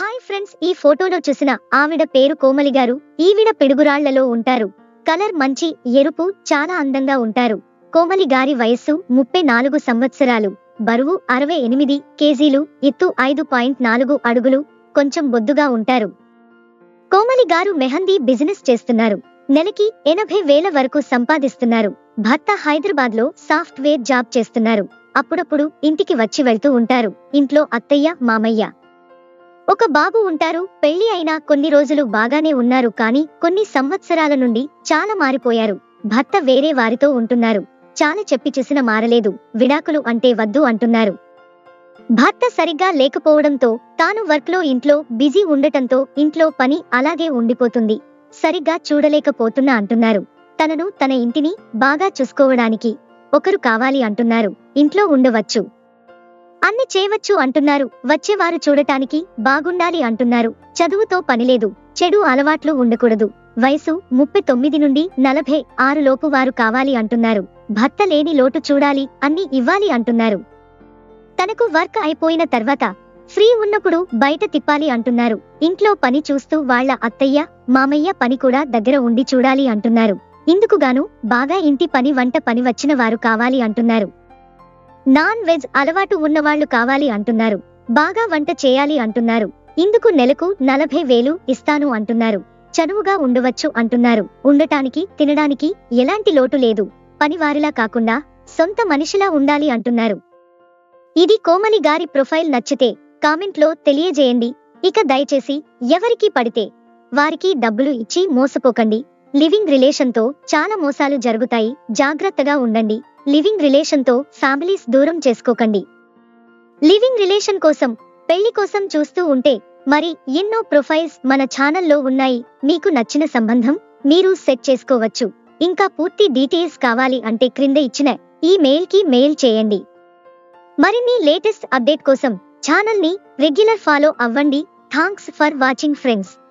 hi friends ఈ ఫోటోలో చూసిన ఆవిడ పేరు కోమలి గారు ఈవిడ పిడుగురాళ్లలో ఉంటారు కలర్ మంచి ఎరుపు చాలా అందంగా ఉంటారు కోమలి గారి వయస్సు ముప్పై నాలుగు సంవత్సరాలు బరువు అరవై ఎనిమిది కేజీలు ఎత్తు ఐదు పాయింట్ నాలుగు అడుగులు కొంచెం బొద్దుగా ఉంటారు కోమలి గారు మెహందీ బిజినెస్ చేస్తున్నారు నెలకి ఎనభై వేల వరకు సంపాదిస్తున్నారు భర్త హైదరాబాద్ లో సాఫ్ట్వేర్ జాబ్ చేస్తున్నారు అప్పుడప్పుడు ఇంటికి వచ్చి వెళ్తూ ఉంటారు ఇంట్లో అత్తయ్య మామయ్య ఒక బాబు ఉంటారు పెళ్లి అయినా కొన్ని రోజులు బాగానే ఉన్నారు కానీ కొన్ని సంవత్సరాల నుండి చాలా మారిపోయారు భర్త వేరే వారితో ఉంటున్నారు చాలా చెప్పి చూసిన మారలేదు విడాకులు అంటే వద్దు అంటున్నారు భర్త సరిగ్గా లేకపోవడంతో తాను వర్క్ లో ఇంట్లో బిజీ ఉండటంతో ఇంట్లో పని అలాగే ఉండిపోతుంది సరిగ్గా చూడలేకపోతున్నా అంటున్నారు తనను తన ఇంటిని బాగా చూసుకోవడానికి ఒకరు కావాలి అంటున్నారు ఇంట్లో ఉండవచ్చు అన్ని చేయవచ్చు అంటున్నారు వచ్చేవారు చూడటానికి బాగుండాలి అంటున్నారు చదువుతో పనిలేదు చెడు అలవాట్లు ఉండకూడదు వయసు ముప్పై తొమ్మిది నుండి నలభై ఆరు లోపు వారు కావాలి అంటున్నారు భర్త లేని లోటు చూడాలి అన్ని ఇవ్వాలి అంటున్నారు తనకు వర్క్ అయిపోయిన తర్వాత ఫ్రీ ఉన్నప్పుడు బయట తిప్పాలి అంటున్నారు ఇంట్లో పని చూస్తూ వాళ్ళ అత్తయ్య మామయ్య పని కూడా దగ్గర ఉండి చూడాలి అంటున్నారు ఇందుకుగాను బాగా ఇంటి పని వంట పని వచ్చిన వారు కావాలి అంటున్నారు నాన్ వెజ్ అలవాటు ఉన్నవాళ్లు కావాలి అంటున్నారు బాగా వంట చేయాలి అంటున్నారు ఇందుకు నెలకు నలభై వేలు ఇస్తాను అంటున్నారు చనువుగా ఉండవచ్చు అంటున్నారు ఉండటానికి తినడానికి ఎలాంటి లోటు లేదు పనివారిలా కాకుండా సొంత మనిషిలా ఉండాలి అంటున్నారు ఇది కోమలి గారి ప్రొఫైల్ నచ్చితే కామెంట్లో తెలియజేయండి ఇక దయచేసి ఎవరికి పడితే వారికి డబ్బులు ఇచ్చి మోసపోకండి లివింగ్ రిలేషన్తో చాలా మోసాలు జరుగుతాయి జాగ్రత్తగా ఉండండి లివింగ్ రిలేషన్తో ఫ్యామిలీస్ దూరం చేసుకోకండి లివింగ్ రిలేషన్ కోసం పెళ్లి కోసం చూస్తూ ఉంటే మరి ఎన్నో ప్రొఫైల్స్ మన ఛానల్లో ఉన్నాయి మీకు నచ్చిన సంబంధం మీరు సెట్ చేసుకోవచ్చు ఇంకా పూర్తి డీటెయిల్స్ కావాలి అంటే క్రింద ఇచ్చిన ఈ మెయిల్ కి మెయిల్ చేయండి మరిన్ని లేటెస్ట్ అప్డేట్ కోసం ఛానల్ ని రెగ్యులర్ ఫాలో అవ్వండి థాంక్స్ ఫర్ వాచింగ్ ఫ్రెండ్స్